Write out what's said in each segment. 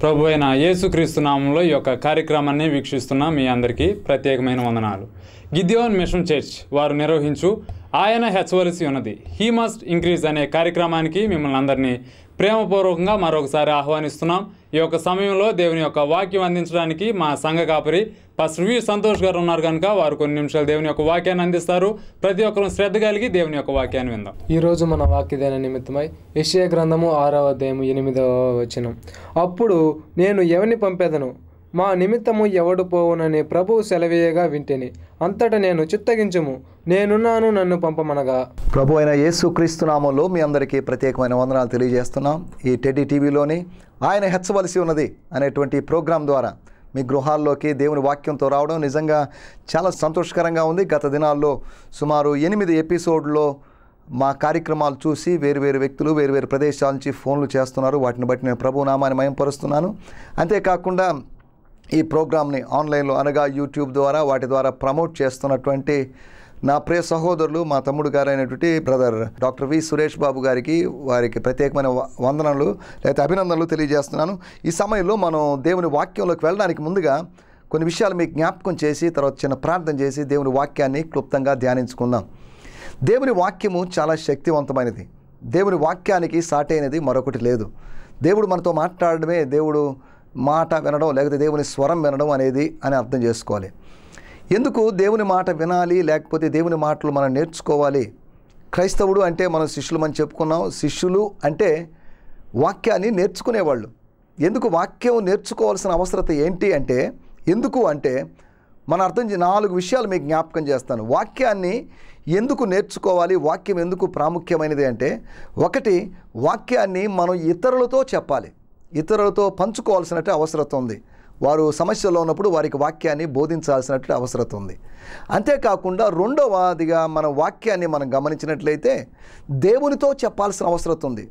ప్రభు అయిన యేసుక్రీస్తు నామంలో ఈ యొక్క కార్యక్రమాన్ని వీక్షిస్తున్న మీ అందరికీ ప్రత్యేకమైన వందనాలు గిద్యోన్ మిషన్ చర్చ్ వారు నిర్వహించు ఆయన హెచ్చవలసి ఉన్నది హీ మస్ట్ ఇంక్రీజ్ అనే కార్యక్రమానికి మిమ్మల్ని అందరినీ ప్రేమపూర్వకంగా మరొకసారి ఆహ్వానిస్తున్నాం ఈ యొక్క సమయంలో దేవుని యొక్క వాక్యం అందించడానికి మా సంఘ కాపరి పాస్టర్ వి సంతోష్ గారు ఉన్నారు కనుక వారు కొన్ని నిమిషాలు దేవుని యొక్క వాక్యాన్ని అందిస్తారు ప్రతి ఒక్కరూ శ్రద్ధ కలిగి దేవుని యొక్క వాక్యాన్ని విందాం ఈ రోజు మన వాక్యదాన నిమిత్తమై యెషయా గ్రంథము ఆరవ అధ్యాయము ఎనిమిదవ వచనం అప్పుడు నేను ఎవని పంపేదను మా నిమిత్తము ఎవడు పోవునని ప్రభువు సెలవీయగా వింటేని అంతట నేను చిత్తగించుము నేనున్నాను నన్ను పంపమనగా ప్రభు అయిన యేసుక్రీస్తు నామంలో మీ అందరికీ ప్రత్యేకమైన వందనాలు తెలియజేస్తున్నాం ఈ టెడ్డీ టీవీలోని ఆయన హెచ్చవలసి ఉన్నది అనేటువంటి ప్రోగ్రాం ద్వారా మీ గృహాల్లోకి దేవుని వాక్యంతో రావడం నిజంగా చాలా సంతోషకరంగా ఉంది గత దినాల్లో సుమారు ఎనిమిది ఎపిసోడ్లో మా కార్యక్రమాలు చూసి వేరు వేరు వ్యక్తులు వేరు వేరు ప్రదేశాల నుంచి ఫోన్లు చేస్తున్నారు వాటిని బట్టి నేను ప్రభు నామాన్ని మయంపరుస్తున్నాను అంతేకాకుండా ఈ ప్రోగ్రామ్ని ఆన్లైన్లో అనగా యూట్యూబ్ ద్వారా వాటి ద్వారా ప్రమోట్ చేస్తున్నటువంటి నా ప్రియ సహోదరులు మా తమ్ముడు గారైనటువంటి brother doctor V Suresh Babu గారికి వారికి ప్రత్యేకమైన వ- వందనలు లేకపోతే అభినందనలు తెలియజేస్తున్నాను ఈ సమయంలో మనం దేవుని వాక్యంలోకి వెళ్ళడానికి ముందుగా కొన్ని విషయాలు మీకు జ్ఞాపకం చేసి తర్వాత చిన్న ప్రార్థన చేసి దేవుని వాక్యాన్ని క్లుప్తంగా ధ్యానించుకుందాం దేవుని వాక్యము చాలా శక్తివంతమైనది దేవుని వాక్యానికి సాటైనది మరొకటి లేదు దేవుడు మనతో మాట్లాడడమే దేవుడు మాట వినడం లేకపోతే దేవుని స్వరం వినడం అనేది అని అర్థం చేసుకోవాలి ఎందుకు దేవుని మాట వినాలి లేకపోతే దేవుని మాటలు మనం నేర్చుకోవాలి క్రైస్తవుడు అంటే మనం శిష్యులు మనం చెప్పుకున్నాం శిష్యులు అంటే వాక్యాన్ని నేర్చుకునేవాళ్ళు ఎందుకు వాక్యం నేర్చుకోవాల్సిన అవసరత ఏంటి అంటే ఎందుకు అంటే మన అర్థం చే- నాలుగు విషయాలు మీకు జ్ఞాపకం చేస్తాను వాక్యాన్ని ఎందుకు నేర్చుకోవాలి వాక్యం ఎందుకు ప్రాముఖ్యమైనది అంటే ఒకటి వాక్యాన్ని మనం ఇతరులతో చెప్పాలి ఇతరులతో పంచుకోవాల్సినట్టు అవసరత ఉంది వారు సమస్యలో ఉన్నప్పుడు వారికి వాక్యాన్ని బోధించాల్సినట్టు అవసరత ఉంది అంతేకాకుండా రెండవదిగా మన వాక్యాన్ని మనం గమనించినట్లయితే దేవునితో చెప్పాల్సిన అవసరత ఉంది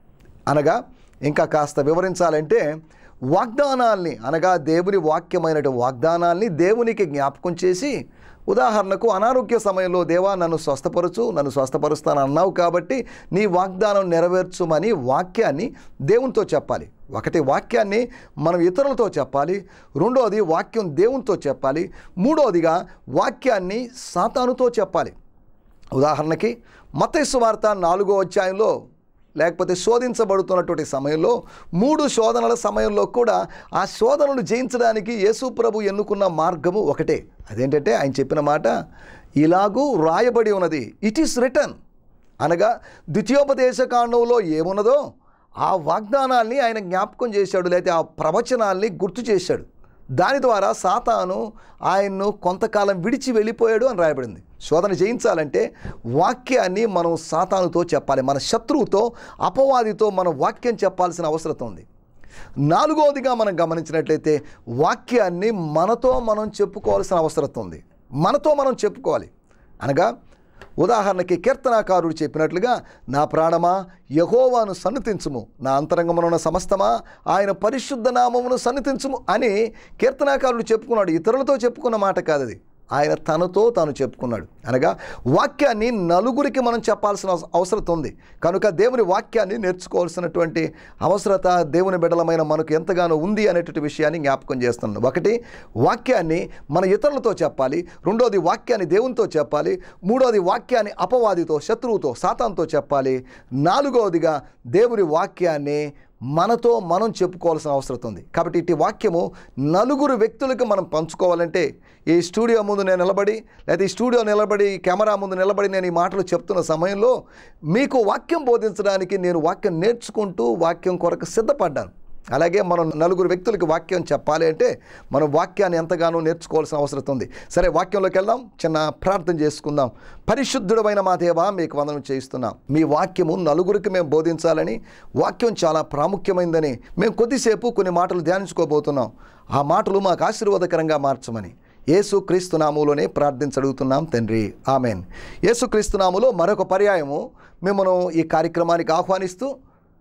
అనగా ఇంకా కాస్త వివరించాలంటే వాగ్దానాల్ని అనగా దేవుని వాక్యమైన వాగ్దానాల్ని దేవునికి జ్ఞాపకం చేసి ఉదాహరణకు అనారోగ్య సమయంలో దేవా నన్ను స్వస్థపరచు నన్ను స్వస్థపరుస్తాను అన్నావు కాబట్టి నీ వాగ్దానం నెరవేర్చుమని వాక్యాన్ని దేవునితో చెప్పాలి ఒకటి వాక్యాన్ని మనం ఇతరులతో చెప్పాలి రెండోది వాక్యం దేవునితో చెప్పాలి మూడోదిగా వాక్యాన్ని సాతానుతో చెప్పాలి ఉదాహరణకి మతైసు వార్త నాలుగో అధ్యాయంలో లేకపోతే శోధించబడుతున్నటువంటి సమయంలో మూడు శోధనల సమయంలో కూడా ఆ శోధనలు జయించడానికి యేసు ప్రభు ఎన్నుకున్న మార్గము ఒకటే అదేంటంటే ఆయన చెప్పిన మాట ఇలాగూ రాయబడి ఉన్నది ఇట్ ఈస్ రిటర్న్ అనగా ద్వితీయోపదేశ కాండంలో ఏమున్నదో ఆ వాగ్దానాల్ని ఆయన జ్ఞాపకం చేశాడు లేకపోతే ఆ ప్రవచనాల్ని గుర్తు చేశాడు దాని ద్వారా సాతాను ఆయన్ను కొంతకాలం విడిచి వెళ్ళిపోయాడు అని రాయబడింది శోధన జయించాలంటే వాక్యాన్ని మనం సాతానుతో చెప్పాలి మన శత్రువుతో అపవాదితో మన వాక్యం చెప్పాల్సిన అవసరం ఉంది నాలుగవదిగా మనం గమనించినట్లయితే వాక్యాన్ని మనతో మనం చెప్పుకోవాల్సిన అవసరం ఉంది మనతో మనం చెప్పుకోవాలి అనగా ఉదాహరణకి కీర్తనాకారుడు చెప్పినట్లుగా నా ప్రాణమా యహోవాను సన్నిధించుము నా అంతరంగమునున్న సమస్తమా ఆయన పరిశుద్ధ నామమును సన్నిధించుము అని కీర్తనాకారుడు చెప్పుకున్నాడు ఇతరులతో చెప్పుకున్న మాట కాదు అది ఆయన తనతో తాను చెప్పుకున్నాడు అనగా వాక్యాన్ని నలుగురికి మనం చెప్పాల్సిన అవస- అవసరత ఉంది కనుక దేవుని వాక్యాన్ని నేర్చుకోవాల్సినటువంటి అవసరత దేవుని బిడలమైన మనకు ఎంతగానో ఉంది అనేటువంటి విషయాన్ని జ్ఞాపకం చేస్తున్నాను ఒకటి వాక్యాన్ని మన ఇతరులతో చెప్పాలి రెండోది వాక్యాన్ని దేవునితో చెప్పాలి మూడోది వాక్యాన్ని అపవాదితో శత్రువుతో సాతాంతో చెప్పాలి నాలుగవదిగా దేవుని వాక్యాన్ని మనతో మనం చెప్పుకోవాల్సిన అవసరం ఉంది కాబట్టి ఇటు వాక్యము నలుగురు వ్యక్తులకు మనం పంచుకోవాలంటే ఈ స్టూడియో ముందు నేను నిలబడి లేదా ఈ స్టూడియో నిలబడి ఈ కెమెరా ముందు నిలబడి నేను ఈ మాటలు చెప్తున్న సమయంలో మీకు వాక్యం బోధించడానికి నేను వాక్యం నేర్చుకుంటూ వాక్యం కొరకు సిద్ధపడ్డాను అలాగే మనం నలుగురు వ్యక్తులకి వాక్యం చెప్పాలి అంటే మనం వాక్యాన్ని ఎంతగానో నేర్చుకోవాల్సిన అవసరం ఉంది సరే వాక్యంలోకి వెళ్దాం చిన్న ప్రార్థన చేసుకుందాం పరిశుద్ధుడమైన మా దేవా మీకు వందనం చేయిస్తున్నాం మీ వాక్యము నలుగురికి మేము బోధించాలని వాక్యం చాలా ప్రాముఖ్యమైందని మేము కొద్దిసేపు కొన్ని మాటలు ధ్యానించుకోబోతున్నాం ఆ మాటలు మాకు ఆశీర్వాదకరంగా మార్చమని యేసు క్రీస్తునాములోనే ప్రార్థించడుగుతున్నాం తండ్రి ఆమెన్ యేసు క్రీస్తునాములో మరొక పర్యాయము మిమ్మల్ని ఈ కార్యక్రమానికి ఆహ్వానిస్తూ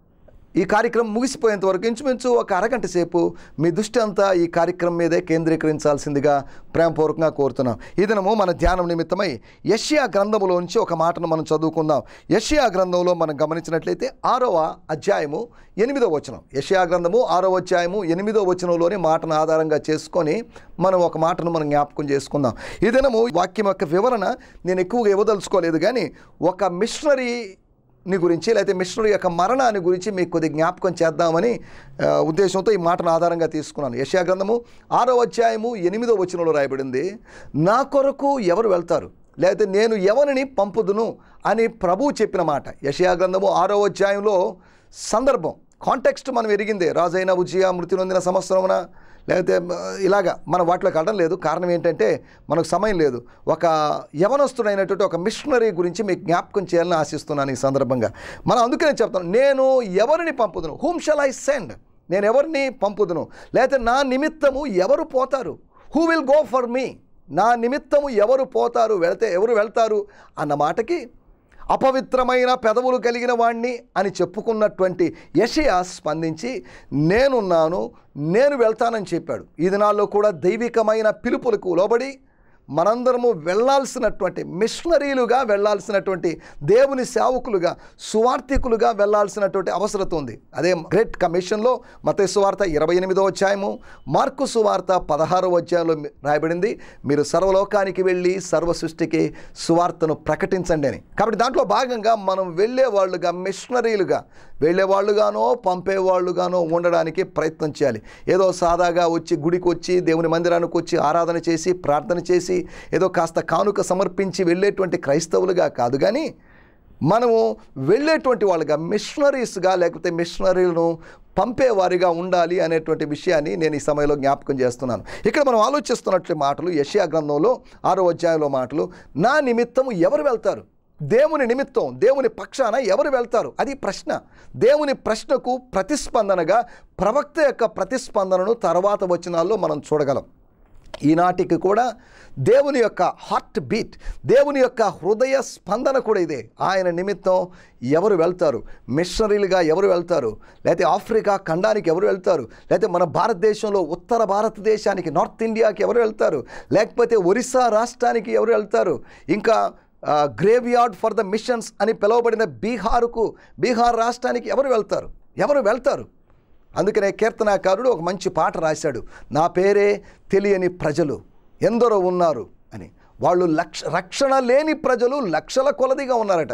ఈ కార్యక్రమం ముగిసిపోయేంత వరకు ఇంచుమించు ఒక అరగంట సేపు మీ దృష్టి అంతా ఈ కార్యక్రమం మీదే కేంద్రీకరించాల్సిందిగా ప్రేమపూర్వకంగా కోరుతున్నాం ఈ దినము మన ధ్యానం నిమిత్తమై యష్యా గ్రంథములో నుంచి ఒక మాటను మనం చదువుకుందాం యష్యా గ్రంథంలో మనం గమనించినట్లయితే ఆరవ అధ్యాయము ఎనిమిదో వచనం యష్యా గ్రంథము ఆరవ అధ్యాయము ఎనిమిదో వచనంలోని మాటను ఆధారంగా చేసుకొని మనం ఒక మాటను మనం జ్ఞాపకం చేసుకుందాం ఈ దినము వాక్యం యొక్క వివరణ నేను ఎక్కువగా ఇవ్వదలుచుకోలేదు కానీ ఒక మిషనరీ ని గురించి లేకపోతే మిషనరీ యొక్క మరణాన్ని గురించి మీకు కొద్ది జ్ఞాపకం చేద్దామని ఆ, ఉద్దేశంతో ఈ మాటను ఆధారంగా తీసుకున్నాను యశా గ్రంథము ఆరో అధ్యాయము ఎనిమిదో వచనంలో రాయబడింది నా కొరకు ఎవరు వెళ్తారు లేకపోతే నేను ఎవరిని పంపుదును అని ప్రభువు చెప్పిన మాట యశయా గ్రంథము ఆరో అధ్యాయంలో సందర్భం కాంటెక్స్ట్ మనం ఎరిగిందే రాజైన ఉజ్జియా మృతి నొందిన సంవత్సరమున లేకపోతే మ, ఇలాగా మనం వాటిలోకి వెళ్ళడం లేదు కారణం ఏంటంటే మనకు సమయం లేదు ఒక యవనస్తుడైనటువంటి ఒక మిషనరీ గురించి మీకు జ్ఞాపకం చేయాలని ఆశిస్తున్నాను ఈ సందర్భంగా మనం అందుకనే చెప్తాను నేను ఎవరిని పంపుదును హూమ్ షల్ ఐ సెండ్ నేను ఎవరిని పంపుదును లేకపోతే నా నిమిత్తము ఎవరు పోతారు who will go for me నా నిమిత్తము ఎవరు పోతారు వెళితే ఎవరు వెళ్తారు అన్న మాటకి అపవిత్రమైన పెదవులు కలిగిన వాణ్ణి అని చెప్పుకున్నటువంటి యషయా స్పందించి నేనున్నాను నేను వెళ్తానని చెప్పాడు ఈ దినాల్లో కూడా దైవికమైన పిలుపులకు లోబడి మనందరము వెళ్ళాల్సినటువంటి మిషనరీలుగా వెళ్ళాల్సినటువంటి దేవుని సేవకులుగా సువార్థికులుగా వెళ్ళాల్సినటువంటి అవసరత ఉంది అదే గ్రేట్ కమిషన్లో మత సువార్త ఇరవై ఎనిమిదో అధ్యాయము మార్కు సువార్త పదహారో అధ్యాయంలో మీ- రాయబడింది మీరు సర్వలోకానికి వెళ్ళి సర్వ సృష్టికి సువార్తను ప్రకటించండి అని కాబట్టి దాంట్లో భాగంగా మనం వెళ్ళే వాళ్ళుగా మిషనరీలుగా వెళ్ళేవాళ్ళుగానో పంపేవాళ్ళుగానో ఉండడానికి ప్రయత్నం చేయాలి ఏదో సాదాగా వచ్చి గుడికి వచ్చి దేవుని మందిరానికి వచ్చి ఆరాధన చేసి ప్రార్థన చేసి ఏదో కాస్త కానుక సమర్పించి వెళ్ళేటువంటి క్రైస్తవులుగా కాదు కానీ మనము వెళ్ళేటువంటి వాళ్ళుగా మిషనరీస్గా లేకపోతే మిషనరీలను పంపేవారిగా ఉండాలి అనేటువంటి విషయాన్ని నేను ఈ సమయంలో జ్ఞాపకం చేస్తున్నాను ఇక్కడ మనం ఆలోచిస్తున్నట్లు మాటలు యషయా గ్రంథంలో ఆరో అధ్యాయంలో మాటలు నా నిమిత్తము ఎవరు వెళ్తారు దేవుని నిమిత్తం దేవుని పక్షాన ఎవరు వెళ్తారు అది ప్రశ్న దేవుని ప్రశ్నకు ప్రతిస్పందనగా ప్రవక్త యొక్క ప్రతిస్పందనను తర్వాత వచనాల్లో మనం చూడగలం ఈనాటికి కూడా దేవుని యొక్క హార్ట్ బీట్ దేవుని యొక్క హృదయ స్పందన కూడా ఇదే ఆయన నిమిత్తం ఎవరు వెళ్తారు మిషనరీలుగా ఎవరు వెళ్తారు లేకపోతే ఆఫ్రికా ఖండానికి ఎవరు వెళ్తారు లేకపోతే మన భారతదేశంలో ఉత్తర భారతదేశానికి నార్త్ ఇండియాకి ఎవరు వెళ్తారు లేకపోతే ఒరిస్సా రాష్ట్రానికి ఎవరు వెళ్తారు ఇంకా graveyard for the missions అని పిలువబడిన బీహారుకు బీహార్ రాష్ట్రానికి ఎవరు వెళ్తారు ఎవరు వెళ్తారు అందుకనే కీర్తనాకారుడు ఒక మంచి పాట రాశాడు నా పేరే తెలియని ప్రజలు ఎందరో ఉన్నారు అని వాళ్ళు లక్ష రక్షణ లేని ప్రజలు లక్షల కొలదిగా ఉన్నారట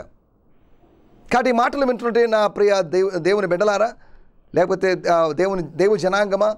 కాబట్టి ఈ మాటలు వింటుంటే నా ప్రియ దేవు దేవుని బిడ్డలారా లేకపోతే ఆ, దేవుని దేవు జనాంగమా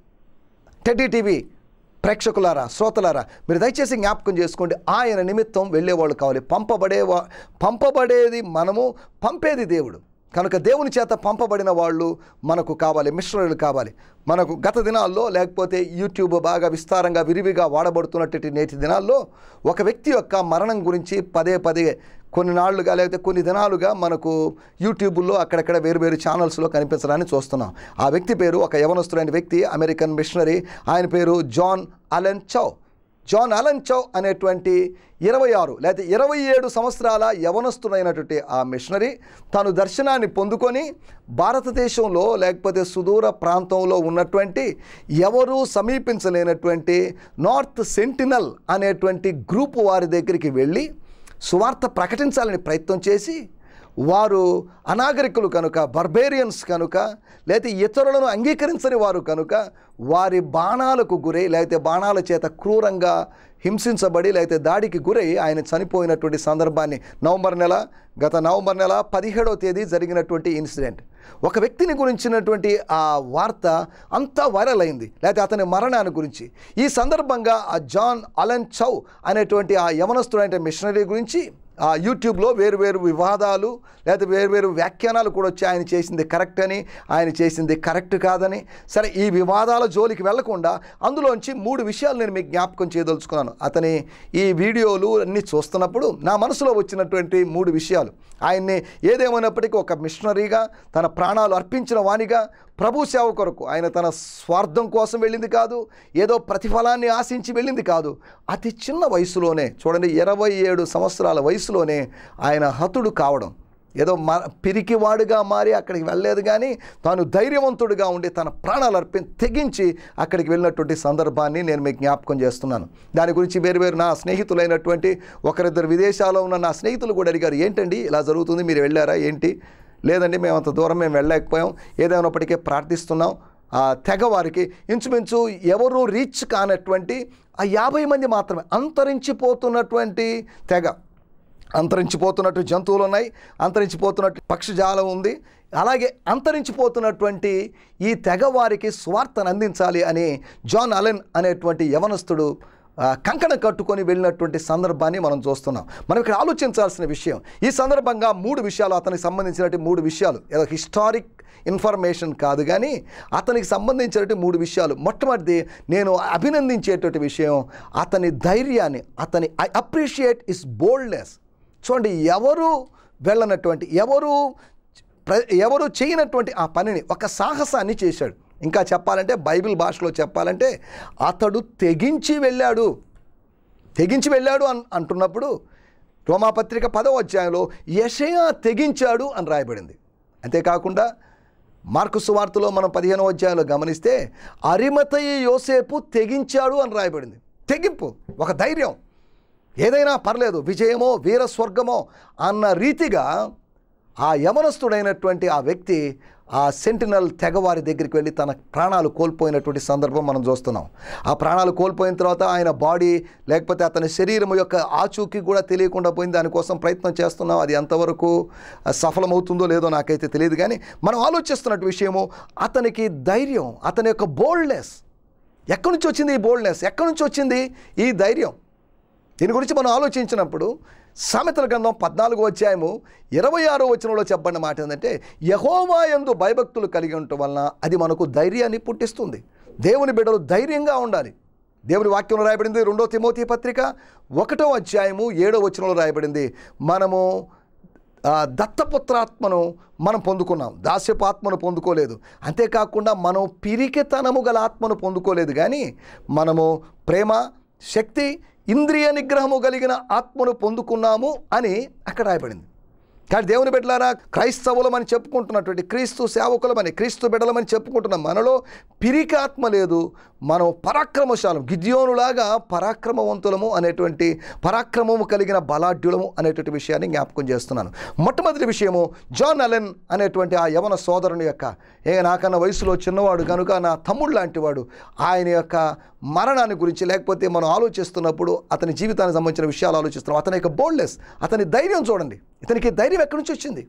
టెడ్డీ టీవీ ప్రేక్షకులారా శ్రోతలారా మీరు దయచేసి జ్ఞాపకం చేసుకోండి ఆయన నిమిత్తం వెళ్ళేవాళ్ళు కావాలి పంపబడేవా పంపబడేది మనము పంపేది దేవుడు కనుక దేవుని చేత పంపబడిన వాళ్ళు మనకు కావాలి మిశ్రలు కావాలి మనకు గత దినాల్లో లేకపోతే యూట్యూబ్ బాగా విస్తారంగా విరివిగా వాడబడుతున్నటువంటి నేటి దినాల్లో ఒక వ్యక్తి యొక్క మరణం గురించి పదే పదే కొన్ని నాళ్లుగా లేకపోతే కొన్ని దినాలుగా మనకు యూట్యూబ్లో అక్కడక్కడ వేరు వేరు ఛానల్స్లో కనిపించడాన్ని చూస్తున్నాం ఆ వ్యక్తి పేరు ఒక యవనస్తుడైన వ్యక్తి అమెరికన్ మిషనరీ ఆయన పేరు John Allen Chau John Allen Chau అనేటువంటి ఇరవై ఆరు లేకపోతే ఇరవై ఏడు సంవత్సరాల యవనస్తుడైనటువంటి ఆ మిషనరీ తాను దర్శనాన్ని పొందుకొని భారతదేశంలో లేకపోతే సుదూర ప్రాంతంలో ఉన్నటువంటి ఎవరూ సమీపించలేనటువంటి నార్త్ సెంటినల్ అనేటువంటి గ్రూప్ వారి దగ్గరికి వెళ్ళి సువార్త ప్రకటించాలని ప్రయత్నం చేసి వారు అనాగరికులు కనుక బర్బేరియన్స్ కనుక లేకపోతే ఇతరులను అంగీకరించని వారు కనుక వారి బాణాలకు గురై లేకపోతే బాణాల చేత క్రూరంగా హింసించబడి లేకపోతే దాడికి గురై ఆయన చనిపోయినటువంటి సందర్భాన్ని నవంబర్ నెల గత నవంబర్ నెల పదిహేడవ తేదీ జరిగినటువంటి ఇన్సిడెంట్ ఒక వ్యక్తిని గురించినటువంటి ఆ వార్త అంతా వైరల్ అయింది లేకపోతే అతని మరణాన్ని గురించి ఈ సందర్భంగా ఆ జాన్ అలెన్ చౌ అనేటువంటి ఆ యవనస్తుడైన మిషనరీ గురించి ఆ యూట్యూబ్లో వేరు వేరు వివాదాలు లేదా వేరు వేరు వ్యాఖ్యానాలు కూడా వచ్చి ఆయన చేసింది కరెక్ట్ అని ఆయన చేసింది కరెక్ట్ కాదని సరే ఈ వివాదాల జోలికి వెళ్లకుండా అందులోంచి మూడు విషయాలు నేను మీకు జ్ఞాపకం చేయదలుచుకున్నాను అతని ఈ వీడియోలు అన్నీ చూస్తున్నప్పుడు నా మనసులో వచ్చినటువంటి మూడు విషయాలు ఆయన్ని ఏదేమైనప్పటికీ ఒక మిషనరీగా తన ప్రాణాలు అర్పించిన వానిగా ప్రభు సేవ కొరకు ఆయన తన స్వార్థం కోసం వెళ్ళింది కాదు ఏదో ప్రతిఫలాన్ని ఆశించి వెళ్ళింది కాదు అతి చిన్న వయసులోనే చూడండి ఇరవై ఏడు సంవత్సరాల వయసులోనే ఆయన హతుడు కావడం ఏదో మ పిరికివాడుగా మారి అక్కడికి వెళ్ళలేదు కానీ తాను ధైర్యవంతుడిగా ఉండి తన ప్రాణాలు అర్పి తెగించి అక్కడికి వెళ్ళినటువంటి సందర్భాన్ని నేను మీకు జ్ఞాపకం చేస్తున్నాను దాని గురించి వేరు వేరు నా స్నేహితులైనటువంటి ఒకరిద్దరు విదేశాల్లో ఉన్న నా స్నేహితులు కూడా అడిగారు ఏంటండి ఇలా జరుగుతుంది మీరు వెళ్ళారా ఏంటి లేదండి మేము అంత దూరం మేము వెళ్ళలేకపోయాం ఏదైనప్పటికీ ప్రార్థిస్తున్నాం ఆ తెగ వారికి ఇంచుమించు ఎవరు రీచ్ కానటువంటి ఆ యాభై మంది మాత్రమే అంతరించిపోతున్నటువంటి తెగ అంతరించిపోతున్నట్టు జంతువులు ఉన్నాయి అంతరించిపోతున్నట్టు పక్షిజాలం ఉంది అలాగే అంతరించిపోతున్నటువంటి ఈ తెగ వారికి స్వార్థను అందించాలి అని జాన్ అలెన్ అనేటువంటి యవనస్తుడు ఆ, కంకణం కట్టుకొని వెళ్ళినటువంటి సందర్భాన్ని మనం చూస్తున్నాం మనం ఇక్కడ ఆలోచించాల్సిన విషయం ఈ సందర్భంగా మూడు విషయాలు అతనికి సంబంధించినటువంటి మూడు విషయాలు ఏదో హిస్టారిక్ ఇన్ఫర్మేషన్ కాదు కానీ అతనికి సంబంధించినటువంటి మూడు విషయాలు మొట్టమొదటిది నేను అభినందించేటువంటి విషయం అతని ధైర్యాన్ని అతని ఐ అప్రిషియేట్ ఇస్ బోల్డ్నెస్ చూడండి ఎవరు వెళ్ళనటువంటి ఎవరు ప్ర- ఎవరు చేయనటువంటి ఆ పనిని ఒక సాహసాన్ని చేశాడు ఇంకా చెప్పాలంటే బైబిల్ భాషలో చెప్పాలంటే అతడు తెగించి వెళ్ళాడు తెగించి వెళ్ళాడు అన్ అంటున్నప్పుడు రోమాపత్రిక పదవ అధ్యాయంలో యషయా తెగించాడు అని రాయబడింది అంతేకాకుండా మార్కు సువార్తలో మనం పదిహేనవ అధ్యాయంలో గమనిస్తే అరిమతయ్య యోసేపు తెగించాడు అని రాయబడింది తెగింపు ఒక ధైర్యం ఏదైనా పర్లేదు విజయమో వీర స్వర్గమో అన్న రీతిగా ఆ యవనస్తుడైనటువంటి ఆ వ్యక్తి ఆ సెంటినల్ తెగవారి దగ్గరికి వెళ్ళి తన ప్రాణాలు కోల్పోయినటువంటి సందర్భం మనం చూస్తున్నాం ఆ ప్రాణాలు కోల్పోయిన తర్వాత ఆయన బాడీ లేకపోతే అతని శరీరం యొక్క ఆచూకీ కూడా తెలియకుండా పోయింది దానికోసం ప్రయత్నం చేస్తున్నాం అది ఎంతవరకు ఆ, సఫలమవుతుందో లేదో నాకైతే తెలియదు కానీ మనం ఆలోచిస్తున్నట్టు విషయము అతనికి ధైర్యం అతని యొక్క బోల్డ్నెస్ ఎక్కడి నుంచి వచ్చింది ఈ బోల్డ్నెస్ ఎక్కడి నుంచి వచ్చింది ఈ ధైర్యం దీని గురించి మనం ఆలోచించినప్పుడు సామెతల గ్రంథం పద్నాలుగో అధ్యాయము ఇరవై ఆరో వచనంలో చెప్పబడిన మాట ఏంటంటే యహోవా యందు భయభక్తులు కలిగి ఉండటం వలన అది మనకు ధైర్యాన్ని పుట్టిస్తుంది దేవుని బిడ్డలు ధైర్యంగా ఉండాలి దేవుని వాక్యంలో రాయబడింది రెండో తిమోతి పత్రిక ఒకటో అధ్యాయము ఏడో వచనంలో రాయబడింది మనము ఆ, దత్తపుత్రాత్మను మనం పొందుకున్నాం దాస్యపు ఆత్మను పొందుకోలేదు అంతేకాకుండా మనం పిరికితనము గల ఆత్మను పొందుకోలేదు కానీ మనము ప్రేమ శక్తి ఇంద్రియ నిగ్రహము కలిగిన ఆత్మను పొందుకున్నాము అని అక్కడ రాయబడింది కానీ దేవుని బిడ్డలారా క్రైస్తవులమని చెప్పుకుంటున్నటువంటి క్రీస్తు సేవకులమని క్రీస్తు బిడ్డలమని చెప్పుకుంటున్న మనలో పిరికి ఆత్మ లేదు మనం పరాక్రమశాలం గిద్యోనులాగా పరాక్రమవంతులము అనేటువంటి పరాక్రమము కలిగిన బలాఢ్యులము అనేటువంటి విషయాన్ని జ్ఞాపకం చేస్తున్నాను మొట్టమొదటి విషయము జాన్ అలెన్ అనేటువంటి ఆ యవన సోదరుని యొక్క ఏ నాకన్నా వయసులో చిన్నవాడు కనుక నా తమ్ముడు లాంటివాడు ఆయన యొక్క మరణాన్ని గురించి లేకపోతే మనం ఆలోచిస్తున్నప్పుడు అతని జీవితానికి సంబంధించిన విషయాలు ఆలోచిస్తున్నాం అతని యొక్క బోల్డ్నెస్ అతని ధైర్యం చూడండి ఇతనికి ధైర్యం ఎక్కడి నుంచి వచ్చింది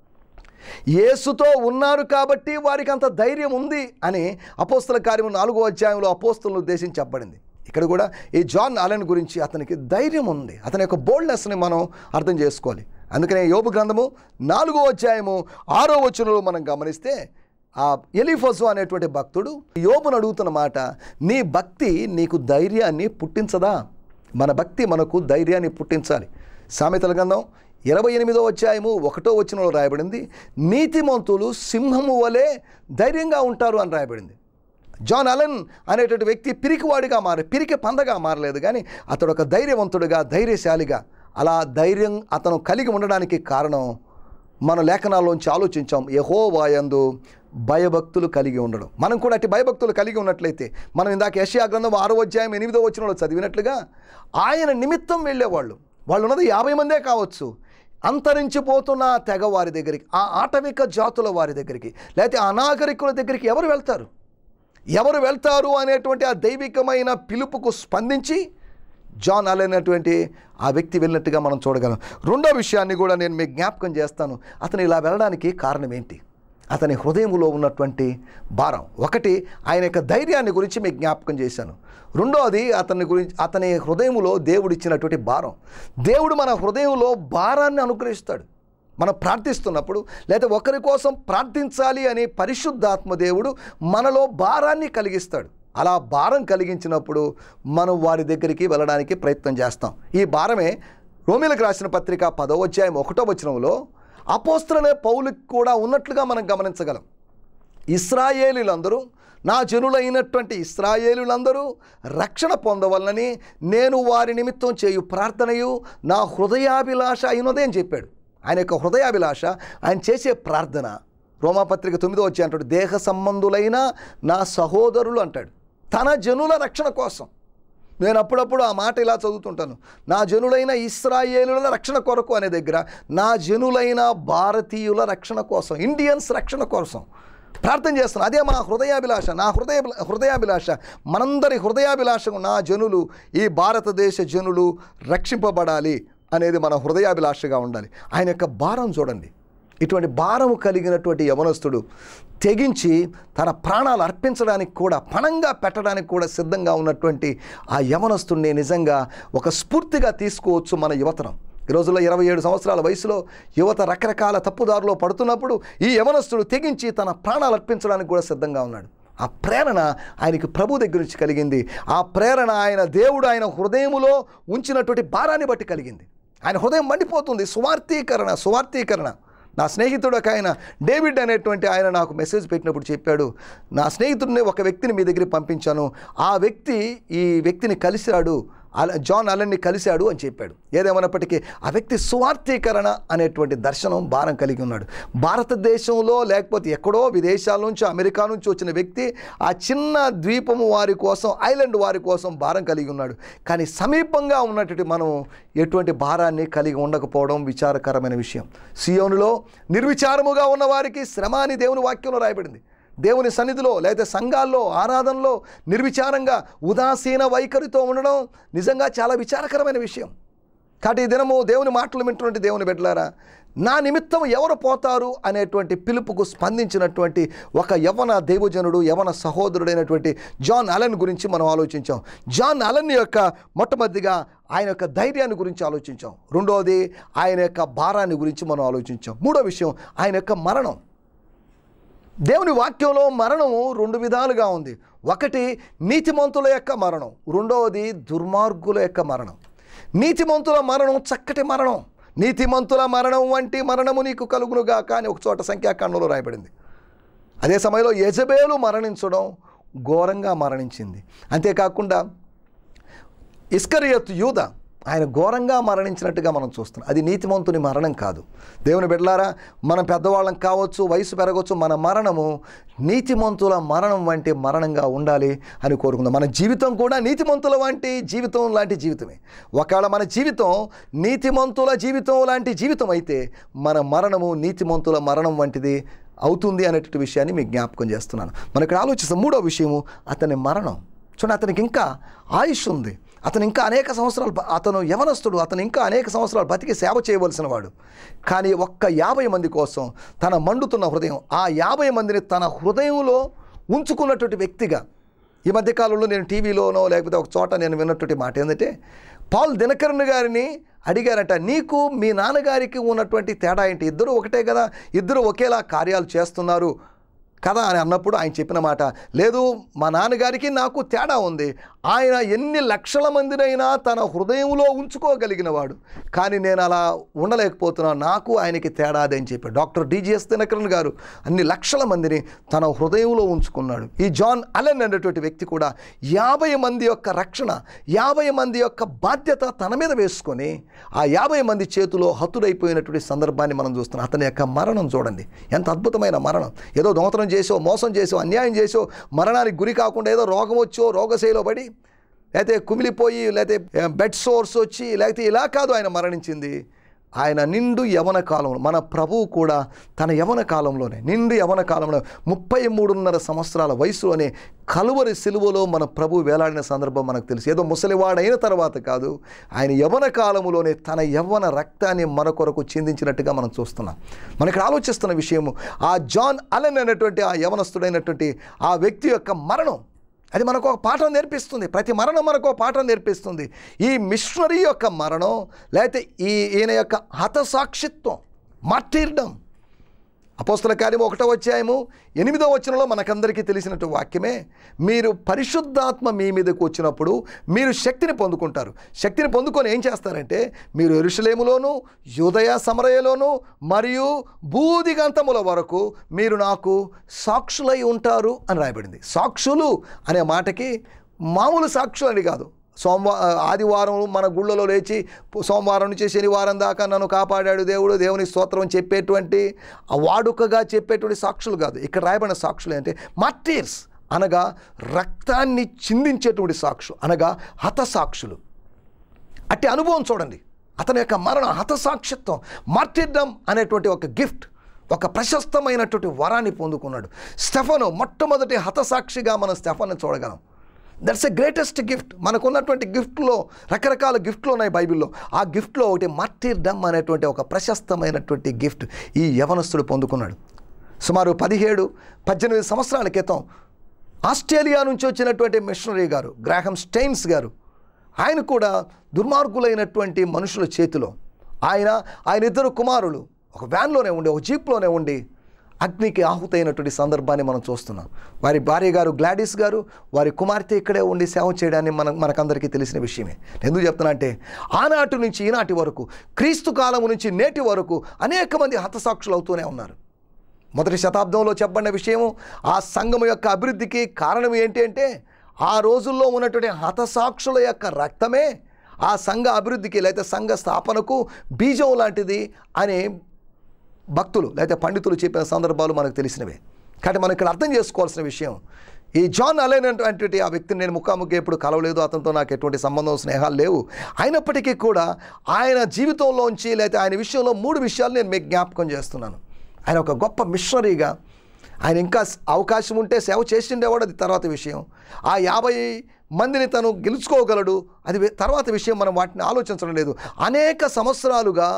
యేసుతో ఉన్నారు కాబట్టి వారికి అంత ధైర్యం ఉంది అని అపోస్తల కార్యము నాలుగో అధ్యాయంలో అపోస్తలను ఉద్దేశించి చెప్పబడింది ఇక్కడ కూడా ఈ జాన్ అలెన్ గురించి అతనికి ధైర్యం ఉంది అతని యొక్క బోల్డ్నెస్ని మనం అర్థం చేసుకోవాలి అందుకనే యోబు గ్రంథము నాలుగో అధ్యాయము ఆరో వచనంలో మనం గమనిస్తే ఆ ఎలిఫోజు అనేటువంటి భక్తుడు యోబును అడుగుతున్న మాట నీ భక్తి నీకు ధైర్యాన్ని పుట్టించదా మన భక్తి మనకు ధైర్యాన్ని పుట్టించాలి సామెతల గ్రంథం ఇరవై ఎనిమిదో అధ్యాయము ఒకటో వచనంలో రాయబడింది నీతిమంతులు సింహము వలె ధైర్యంగా ఉంటారు అని రాయబడింది జాన్ అలెన్ అనేటువంటి వ్యక్తి పిరికివాడిగా మారి పిరికి పందగా మారలేదు కానీ అతడు ఒక ధైర్యవంతుడిగా ధైర్యశాలిగా అలా ధైర్యం అతను కలిగి ఉండడానికి కారణం మన లేఖనాల్లోంచి ఆలోచించాం యహోవాయందు భయభక్తులు కలిగి ఉండడం మనం కూడా అట్టి భయభక్తులు కలిగి ఉన్నట్లయితే మనం ఇందాక యషయా గ్రంథం ఆరో అధ్యాయం ఎనిమిదో వచనంలో చదివినట్లుగా ఆయన నిమిత్తం వెళ్ళేవాళ్ళు వాళ్ళు ఉన్నది యాభై మందే కావచ్చు అంతరించిపోతున్న ఆ తెగ వారి దగ్గరికి ఆ ఆటవిక జాతుల వారి దగ్గరికి లేకపోతే అనాగరికుల దగ్గరికి ఎవరు వెళ్తారు ఎవరు వెళ్తారు అనేటువంటి ఆ దైవికమైన పిలుపుకు స్పందించి జాన్ అనేటువంటి ఆ వ్యక్తి వెళ్ళినట్టుగా మనం చూడగలం రెండో విషయాన్ని కూడా నేను మీకు జ్ఞాపకం చేస్తాను అతను ఇలా వెళ్ళడానికి కారణం ఏంటి అతని హృదయంలో ఉన్నటువంటి భారం ఒకటి ఆయన యొక్క ధైర్యాన్ని గురించి మీకు జ్ఞాపకం చేశాను రెండోది అతని గురించి అతని హృదయంలో దేవుడు ఇచ్చినటువంటి భారం దేవుడు మన హృదయంలో భారాన్ని అనుగ్రహిస్తాడు మనం ప్రార్థిస్తున్నప్పుడు లేదా ఒకరి కోసం ప్రార్థించాలి అని పరిశుద్ధాత్మ దేవుడు మనలో భారాన్ని కలిగిస్తాడు అలా భారం కలిగించినప్పుడు మనం వారి దగ్గరికి వెళ్ళడానికి ప్రయత్నం చేస్తాం ఈ భారమే రోమిలకు రాసిన పత్రిక పదో అధ్యాయం ఒకటో వచనంలో అపోస్తులనే పౌలుకి కూడా ఉన్నట్లుగా మనం గమనించగలం ఇస్రాయేలీలందరూ నా జనులైనటువంటి ఇస్రాయేలులందరూ రక్షణ పొందవలనని నేను వారి నిమిత్తం చేయు ప్రార్థనయు నా హృదయాభిలాష అయినదే అని చెప్పాడు ఆయన యొక్క హృదయాభిలాష ఆయన చేసే ప్రార్థన రోమాపత్రిక తొమ్మిదో వచ్చి అంటాడు దేహ సంబంధులైన నా సహోదరులు అంటాడు తన జనుల రక్షణ కోసం నేను అప్పుడప్పుడు ఆ మాట ఇలా చదువుతుంటాను నా జనులైన ఇస్రాయేలుల రక్షణ కొరకు అనే దగ్గర నా జనులైన భారతీయుల రక్షణ కోసం ఇండియన్స్ రక్షణ కోసం ప్రార్థన చేస్తున్నాను అదే మా హృదయాభిలాష నా హృదయ హృదయాభిలాష మనందరి హృదయాభిలాషకు నా జనులు ఈ భారతదేశ జనులు రక్షింపబడాలి అనేది మన హృదయాభిలాషగా ఉండాలి ఆయన యొక్క భారం చూడండి ఇటువంటి భారము కలిగినటువంటి యవనస్తుడు తెగించి తన ప్రాణాలు అర్పించడానికి కూడా పణంగా పెట్టడానికి కూడా సిద్ధంగా ఉన్నటువంటి ఆ యవనస్తుడిని నిజంగా ఒక స్ఫూర్తిగా తీసుకోవచ్చు మన యువతరం ఈ రోజుల్లో ఇరవై ఏడు సంవత్సరాల వయసులో యువత రకరకాల తప్పుదారులో పడుతున్నప్పుడు ఈ యవనస్తుడు తెగించి తన ప్రాణాలు అర్పించడానికి కూడా సిద్ధంగా ఉన్నాడు ఆ ప్రేరణ ఆయనకి ప్రభు దగ్గర నుంచి కలిగింది ఆ ప్రేరణ ఆయన దేవుడు ఆయన హృదయములో ఉంచినటువంటి భారాన్ని బట్టి కలిగింది ఆయన హృదయం మండిపోతుంది సువార్థీకరణ సువార్థీకరణ నా స్నేహితుడు ఒక ఆయన డేవిడ్ అనేటువంటి ఆయన నాకు మెసేజ్ పెట్టినప్పుడు చెప్పాడు నా స్నేహితుడిని ఒక వ్యక్తిని మీ దగ్గరికి పంపించాను ఆ వ్యక్తి ఈ వ్యక్తిని కలిశాడు అల జాన్ అలన్ని కలిశాడు అని చెప్పాడు ఏదేమైనప్పటికీ ఆ వ్యక్తి సువార్థీకరణ అనేటువంటి దర్శనం భారం కలిగి ఉన్నాడు భారతదేశంలో లేకపోతే ఎక్కడో విదేశాల నుంచి అమెరికా నుంచి వచ్చిన వ్యక్తి ఆ చిన్న ద్వీపము వారి కోసం ఐలాండ్ వారి కోసం భారం కలిగి ఉన్నాడు కానీ సమీపంగా ఉన్నటువంటి మనం ఎటువంటి భారాన్ని కలిగి ఉండకపోవడం విచారకరమైన విషయం సియోనులో నిర్విచారముగా ఉన్న వారికి శ్రమ అని దేవుని వాక్యంలో రాయబడింది దేవుని సన్నిధిలో లేదా సంఘాల్లో ఆరాధనలో నిర్విచారంగా ఉదాసీన వైఖరితో ఉండడం నిజంగా చాలా విచారకరమైన విషయం కాబట్టి ఈ దినము దేవుని మాటలు వింటున్నటువంటి దేవుని బిడ్డలారా నా నిమిత్తం ఎవరు పోతారు అనేటువంటి పిలుపుకు స్పందించినటువంటి ఒక యవన దైవజనుడు యవన సహోదరుడైనటువంటి జాన్ అలన్ గురించి మనం ఆలోచించాం జాన్ అలన్ యొక్క మొట్టమొదటిగా ఆయన యొక్క ధైర్యాన్ని గురించి ఆలోచించాం రెండవది ఆయన యొక్క భారాన్ని గురించి మనం ఆలోచించాం మూడో విషయం ఆయన యొక్క మరణం దేవుని వాక్యంలో మరణము రెండు విధాలుగా ఉంది ఒకటి నీతిమంతుల యొక్క మరణం రెండవది దుర్మార్గుల యొక్క మరణం నీతిమంతుల మరణం చక్కటి మరణం నీతిమంతుల మరణం వంటి మరణము నీకు కలుగునుగా కానీ ఒక చోట సంఖ్యాకాండంలో రాయబడింది అదే సమయంలో యజబేలు మరణించడం ఘోరంగా మరణించింది అంతేకాకుండా ఇస్కరియత్ యూద ఆయన ఘోరంగా మరణించినట్టుగా మనం చూస్తున్నాం అది నీతిమంతుని మరణం కాదు దేవుని బిడ్డలారా మనం పెద్దవాళ్ళం కావచ్చు వయసు పెరగవచ్చు మన మరణము నీతిమంతుల మరణం వంటి మరణంగా ఉండాలి అని కోరుకుందాం మన జీవితం కూడా నీతిమంతుల వంటి జీవితం లాంటి జీవితమే ఒకవేళ మన జీవితం నీతిమంతుల జీవితం లాంటి జీవితం అయితే మన మరణము నీతిమంతుల మరణం వంటిది అవుతుంది అనేటువంటి విషయాన్ని మీకు జ్ఞాపకం చేస్తున్నాను మనం ఇక్కడ ఆలోచిస్తాం మూడో విషయము అతని మరణం చూడండి అతనికి ఇంకా ఆయుష్ ఉంది అతను ఇంకా అనేక సంవత్సరాలు బ- అతను యవనస్తుడు అతను ఇంకా అనేక సంవత్సరాలు బతికి సేవ చేయవలసిన వాడు కానీ ఒక్క యాభై మంది కోసం తన మండుతున్న హృదయం ఆ యాభై మందిని తన హృదయంలో ఉంచుకున్నటువంటి వ్యక్తిగా ఈ మధ్యకాలంలో నేను టీవీలోనో లేకపోతే ఒక చోట నేను విన్నటువంటి మాట ఏంటంటే పాల్ దినకరన్ గారిని అడిగారట నీకు మీ నాన్నగారికి ఉన్నటువంటి తేడా ఏంటి ఇద్దరు ఒకటే కదా ఇద్దరు ఒకేలా కార్యాలు చేస్తున్నారు కదా అని అన్నప్పుడు ఆయన చెప్పిన మాట లేదు మా నాన్నగారికి నాకు తేడా ఉంది ఆయన ఎన్ని లక్షల మందినైనా తన హృదయంలో ఉంచుకోగలిగిన వాడు కానీ నేను అలా ఉండలేకపోతున్నాను నాకు ఆయనకి తేడా అదే అని చెప్పాడు డాక్టర్ డిజిఎస్ దినకరన్ గారు అన్ని లక్షల మందిని తన హృదయంలో ఉంచుకున్నాడు ఈ జాన్ అలెన్ అనేటువంటి వ్యక్తి కూడా యాభై మంది యొక్క రక్షణ యాభై మంది యొక్క బాధ్యత తన మీద వేసుకొని ఆ యాభై మంది చేతిలో హతుడైపోయినటువంటి సందర్భాన్ని మనం చూస్తున్నాం అతని యొక్క మరణం చూడండి ఎంత అద్భుతమైన మరణం ఏదో దొంగతనం చేసో మోసం చేసో అన్యాయం చేసో మరణానికి గురి కాకుండా ఏదో రోగం వచ్చో రోగశైలో పడి లేకపోతే కుమిలిపోయి లేకపోతే బెడ్ సోర్స్ వచ్చి లేకపోతే ఇలా కాదు ఆయన మరణించింది ఆయన నిండు యవన కాలంలో మన ప్రభువు కూడా తన యవన కాలంలోనే నిండు యవన కాలంలో ముప్పై మూడున్నర సంవత్సరాల వయసులోనే కలువరి సిలువలో మన ప్రభు వేలాడిన సందర్భం మనకు తెలుసు ఏదో ముసలివాడైన తర్వాత కాదు ఆయన యవన కాలములోనే తన యవ్వన రక్తాన్ని మన కొరకు చిందించినట్టుగా మనం చూస్తున్నాం మనం ఇక్కడ ఆలోచిస్తున్న విషయము ఆ జాన్ అలెన్ అనేటువంటి ఆ యవనస్తుడైనటువంటి ఆ వ్యక్తి యొక్క మరణం అది మనకు ఒక పాఠం నేర్పిస్తుంది ప్రతి మరణం మనకు ఒక పాఠం నేర్పిస్తుంది ఈ మిషనరీ యొక్క మరణం లేకపోతే ఈ ఈయన యొక్క హతసాక్షిత్వం మార్టీర్డం అపోస్తల కార్యం ఒకటో అధ్యాయము ఎనిమిదో వచనంలో మనకందరికీ తెలిసినట్టు వాక్యమే మీరు పరిశుద్ధాత్మ మీ మీదకు వచ్చినప్పుడు మీరు శక్తిని పొందుకుంటారు శక్తిని పొందుకొని ఏం చేస్తారంటే మీరు ఎరుషలేములోను యూదయ సమరయలోను మరియు బూదిగంతముల వరకు మీరు నాకు సాక్షులై ఉంటారు అని రాయబడింది సాక్షులు అనే మాటకి మామూలు సాక్షులు అని కాదు సోమవారం ఆదివారం మన గుళ్ళలో లేచి సోమవారం నుంచి శనివారం దాకా నన్ను కాపాడాడు దేవుడు దేవుని స్తోత్రం అని చెప్పేటువంటి ఆ వాడుకగా చెప్పేటువంటి సాక్షులు కాదు ఇక్కడ రాయబడిన సాక్షులు ఏంటంటే మార్టీర్స్ అనగా రక్తాన్ని చిందించేటువంటి సాక్షులు అనగా హతసాక్షులు అట్టి అనుభవం చూడండి అతని యొక్క మరణ హతసాక్షిత్వం మార్టిర్డమ్ అనేటువంటి ఒక గిఫ్ట్ ఒక ప్రశస్తమైనటువంటి వరాన్ని పొందుకున్నాడు స్టెఫను మొట్టమొదటి హతసాక్షిగా మనం స్టెఫన్ని చూడగలం దట్స్ ఎ గ్రేటెస్ట్ గిఫ్ట్ మనకున్నటువంటి గిఫ్ట్లో రకరకాల గిఫ్ట్లు ఉన్నాయి బైబిల్లో ఆ గిఫ్ట్లో ఒకటి మార్టిర్డమ్ అనేటువంటి ఒక ప్రశస్తమైనటువంటి గిఫ్ట్ ఈ యవనస్తుడు పొందుకున్నాడు సుమారు పదిహేడు పద్దెనిమిది సంవత్సరాల క్రితం ఆస్ట్రేలియా నుంచి వచ్చినటువంటి మిషనరీ గారు గ్రాహం స్టైన్స్ గారు ఆయన కూడా దుర్మార్గులైనటువంటి మనుషుల చేతిలో ఆయన ఆయన ఇద్దరు కుమారులు ఒక వ్యాన్లోనే ఉండి ఒక జీప్లోనే ఉండి అగ్నికి ఆహుతైనటువంటి సందర్భాన్ని మనం చూస్తున్నాం వారి భార్య గారు గ్లాడిస్ గారు వారి కుమార్తె ఇక్కడే ఉండి సేవ చేయడాన్ని మన మనకందరికీ తెలిసిన విషయమే ఎందుకు చెప్తున్నా అంటే ఆనాటి నుంచి ఈనాటి వరకు క్రీస్తు కాలం నుంచి నేటి వరకు అనేక మంది హతసాక్షులు అవుతూనే ఉన్నారు మొదటి శతాబ్దంలో చెప్పబడిన విషయము ఆ సంఘం యొక్క అభివృద్ధికి కారణం ఏంటి అంటే ఆ రోజుల్లో ఉన్నటువంటి హతసాక్షుల యొక్క రక్తమే ఆ సంఘ అభివృద్ధికి లేకపోతే సంఘ స్థాపనకు బీజం లాంటిది అని భక్తులు లేకపోతే పండితులు చెప్పిన సందర్భాలు మనకు తెలిసినవే కాబట్టి మనం ఇక్కడ అర్థం చేసుకోవాల్సిన విషయం ఈ జాన్ అలైనటువంటి ఆ వ్యక్తిని నేను ముఖాముఖి ఎప్పుడు కలవలేదు అతనితో నాకు ఎటువంటి సంబంధం స్నేహాలు లేవు అయినప్పటికీ కూడా ఆయన జీవితంలోంచి లేకపోతే ఆయన విషయంలో మూడు విషయాలు నేను మీకు జ్ఞాపకం చేస్తున్నాను ఆయన ఒక గొప్ప మిషనరీగా ఆయన ఇంకా అవకాశం ఉంటే సేవ చేసిండేవాడు అది తర్వాత విషయం ఆ యాభై మందిని తను గెలుచుకోగలడు అది వే- తర్వాత విషయం మనం వాటిని ఆలోచించడం లేదు అనేక సంవత్సరాలుగా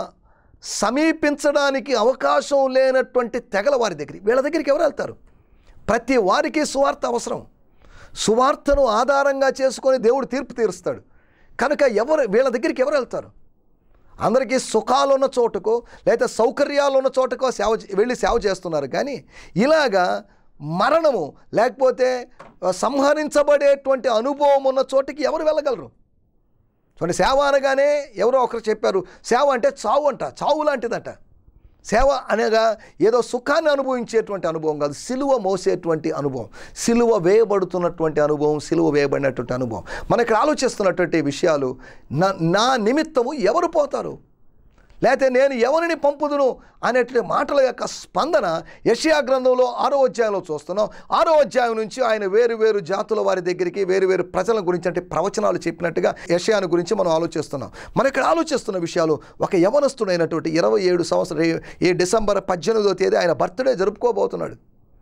సమీపించడానికి అవకాశం లేనటువంటి తెగల వారి దగ్గరికి వీళ్ళ దగ్గరికి ఎవరు వెళ్తారు ప్రతి వారికి సువార్త అవసరం సువార్తను ఆధారంగా చేసుకొని దేవుడు తీర్పు తీరుస్తాడు కనుక ఎవరు వీళ్ళ దగ్గరికి ఎవరు వెళ్తారు అందరికీ సుఖాలు ఉన్న చోటుకో లేదా సౌకర్యాలు ఉన్న చోటుకో సేవ చే- వెళ్ళి సేవ చేస్తున్నారు కానీ ఇలాగా మరణము లేకపోతే ఆ, సంహరించబడేటువంటి అనుభవం ఉన్న చోటికి ఎవరు వెళ్ళగలరు చూడండి సేవ అనగానే ఎవరో ఒకరు చెప్పారు సేవ అంటే చావు అంట చావు లాంటిదట సేవ అనగా ఏదో సుఖాన్ని అనుభవించేటువంటి అనుభవం కాదు సిలువ మోసేటువంటి అనుభవం సిలువ వేయబడుతున్నటువంటి అనుభవం సిలువ వేయబడినటువంటి అనుభవం మనం ఇక్కడ ఆలోచిస్తున్నటువంటి విషయాలు నా నా నిమిత్తము ఎవరు పోతారు లేకపోతే నేను ఎవరిని పంపుదును అనేటువంటి మాటల యొక్క స్పందన యషయా గ్రంథంలో ఆరో అధ్యాయంలో చూస్తున్నాం ఆరో అధ్యాయం నుంచి ఆయన వేరు వేరు జాతుల వారి దగ్గరికి వేరు వేరు ప్రజల గురించి అంటే ప్రవచనాలు చెప్పినట్టుగా యషయాను గురించి మనం ఆలోచిస్తున్నాం మనం ఇక్కడ ఆలోచిస్తున్న విషయాలు ఒక యవనస్తుడైనటువంటి ఇరవై ఏడు సంవత్సరం ఈ డిసెంబర్ పద్దెనిమిదో తేదీ ఆయన బర్త్డే జరుపుకోబోతున్నాడు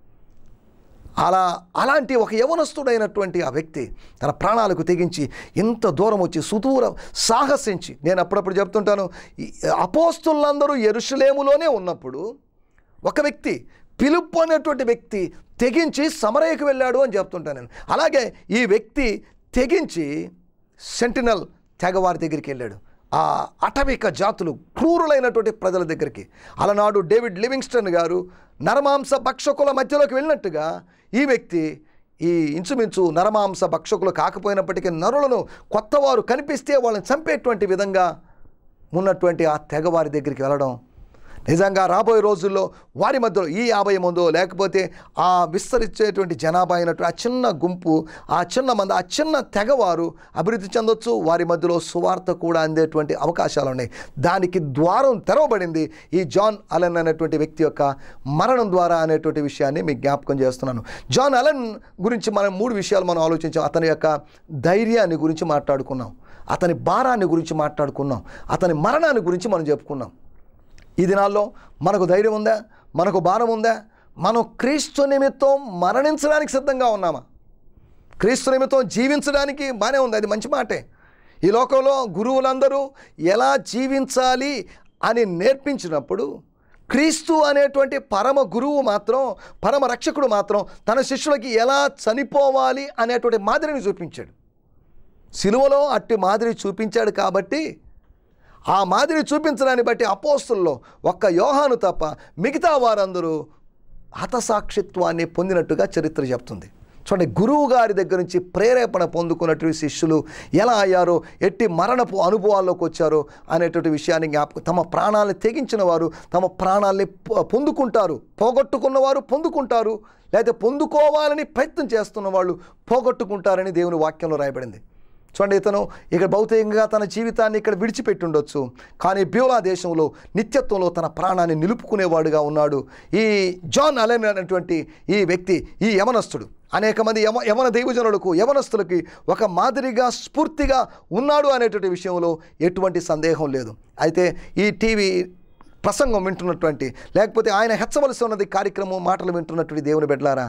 అలా అలాంటి ఒక యవనస్తుడైనటువంటి ఆ వ్యక్తి తన ప్రాణాలకు తెగించి ఇంత దూరం వచ్చి సుదూరం సాహసించి నేను అప్పుడప్పుడు చెప్తుంటాను ఈ అపోస్తులందరూ ఎరుషులేములోనే ఉన్నప్పుడు ఒక వ్యక్తి పిలుపు అనేటువంటి వ్యక్తి తెగించి సమరయ్యకు వెళ్ళాడు అని చెప్తుంటాను నేను అలాగే ఈ వ్యక్తి తెగించి సెంటినల్ తెగవారి దగ్గరికి వెళ్ళాడు ఆ అటవిక జాతులు క్రూరులైనటువంటి ప్రజల దగ్గరికి అలనాడు డేవిడ్ లివింగ్స్టన్ గారు నరమాంస భక్షకుల మధ్యలోకి వెళ్ళినట్టుగా ఈ వ్యక్తి ఈ ఇంచుమించు నరమాంస భక్షకులు కాకపోయినప్పటికీ నరులను కొత్తవారు కనిపిస్తే వాళ్ళని చంపేటువంటి విధంగా ఉన్నటువంటి ఆ తెగవారి దగ్గరికి వెళ్ళడం నిజంగా రాబోయే రోజుల్లో వారి మధ్యలో ఈ యాభై మందో లేకపోతే ఆ విస్తరించేటువంటి జనాభా అయినటువంటి ఆ చిన్న గుంపు ఆ చిన్న మంది ఆ చిన్న తెగవారు అభివృద్ధి చెందొచ్చు వారి మధ్యలో సువార్త కూడా అందేటువంటి అవకాశాలు ఉన్నాయి దానికి ద్వారం తెరవబడింది ఈ జాన్ అలెన్ అనేటువంటి వ్యక్తి యొక్క మరణం ద్వారా అనేటువంటి విషయాన్ని మీకు జ్ఞాపకం చేస్తున్నాను జాన్ అలెన్ గురించి మనం మూడు విషయాలు మనం ఆలోచించాం అతని యొక్క ధైర్యాన్ని గురించి మాట్లాడుకున్నాం అతని భారాన్ని గురించి మాట్లాడుకున్నాం అతని మరణాన్ని గురించి మనం చెప్పుకున్నాం ఈ దినాల్లో మనకు ధైర్యం ఉందా మనకు భారం ఉందా మనం క్రీస్తు నిమిత్తం మరణించడానికి సిద్ధంగా ఉన్నామా క్రీస్తు నిమిత్తం జీవించడానికి బాగానే ఉంది అది మంచి మాటే ఈ లోకంలో గురువులందరూ ఎలా జీవించాలి అని నేర్పించినప్పుడు క్రీస్తు అనేటువంటి పరమ గురువు మాత్రం పరమ రక్షకుడు మాత్రం తన శిష్యులకి ఎలా చనిపోవాలి అనేటువంటి మాదిరిని చూపించాడు సిలువలో అట్టి మాదిరి చూపించాడు కాబట్టి ఆ మాదిరి చూపించడాన్ని బట్టి అపోస్తుల్లో ఒక్క యోహాను తప్ప మిగతా వారందరూ హతసాక్షిత్వాన్ని పొందినట్టుగా చరిత్ర చెప్తుంది చూడండి గురువు గారి దగ్గర నుంచి ప్రేరేపణ పొందుకున్నటువంటి శిష్యులు ఎలా అయ్యారో ఎట్టి మరణపు అనుభవాల్లోకి వచ్చారో అనేటువంటి విషయాన్ని జ్ఞాపకం తమ ప్రాణాలను తెగించిన వారు తమ ప్రాణాలని పొ- పొందుకుంటారు పోగొట్టుకున్న వారు పొందుకుంటారు లేదా పొందుకోవాలని ప్రయత్నం చేస్తున్న వాళ్ళు పోగొట్టుకుంటారని దేవుని వాక్యంలో రాయబడింది చూడండి ఇతను ఇక్కడ భౌతికంగా తన జీవితాన్ని ఇక్కడ విడిచిపెట్టి ఉండొచ్చు కానీ బ్యూలా దేశంలో నిత్యత్వంలో తన ప్రాణాన్ని నిలుపుకునేవాడుగా ఉన్నాడు ఈ జాన్ అలెన్ అనేటువంటి ఈ వ్యక్తి ఈ యవనస్తుడు అనేక మంది యమ యవన దైవజనులకు యవనస్తులకి ఒక మాదిరిగా స్ఫూర్తిగా ఉన్నాడు అనేటువంటి విషయంలో ఎటువంటి సందేహం లేదు అయితే ఈ టీవీ ప్రసంగం వింటున్నటువంటి లేకపోతే ఆయన హెచ్చవలసి ఉన్నది కార్యక్రమం మాటలు వింటున్నటువంటి దేవుని బిడ్డలారా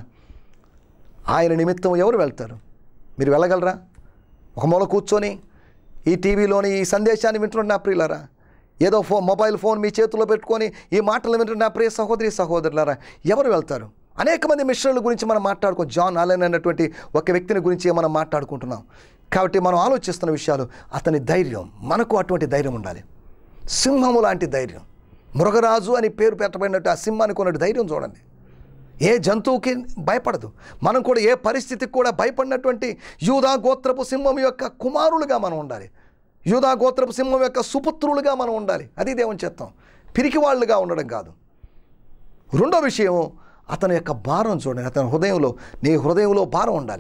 ఆయన నిమిత్తం ఎవరు వెళ్తారు మీరు వెళ్ళగలరా ఒక మూల కూర్చొని ఈ టీవీలోని ఈ సందేశాన్ని వింటున్న నా ప్రియులారా ఏదో ఫోన్ మొబైల్ ఫోన్ మీ చేతిలో పెట్టుకొని ఈ మాటలు వింటున్న నా ప్రియ సహోదరి సహోదరులారా ఎవరు వెళ్తారు అనేక మంది మిశ్రల గురించి మనం మాట్లాడుకో జాన్ ఆలెన్ అన్నటువంటి ఒక వ్యక్తిని గురించి మనం మాట్లాడుకుంటున్నాం కాబట్టి మనం ఆలోచిస్తున్న విషయాలు అతని ధైర్యం మనకు అటువంటి ధైర్యం ఉండాలి సింహము లాంటి ధైర్యం మృగరాజు అని పేరు పెట్టబడినట్టు ఆ సింహానికి ఉన్నట్టు ధైర్యం చూడండి ఏ జంతువుకి భయపడదు మనం కూడా ఏ పరిస్థితికి కూడా భయపడినటువంటి యూదా గోత్రపు సింహం యొక్క కుమారులుగా మనం ఉండాలి యూదా గోత్రపు సింహం యొక్క సుపుత్రులుగా మనం ఉండాలి అది దేవుని చిత్తం పిరికి వాళ్ళుగా ఉండడం కాదు రెండో విషయం అతని యొక్క భారం చూడండి అతని హృదయంలో నీ హృదయంలో భారం ఉండాలి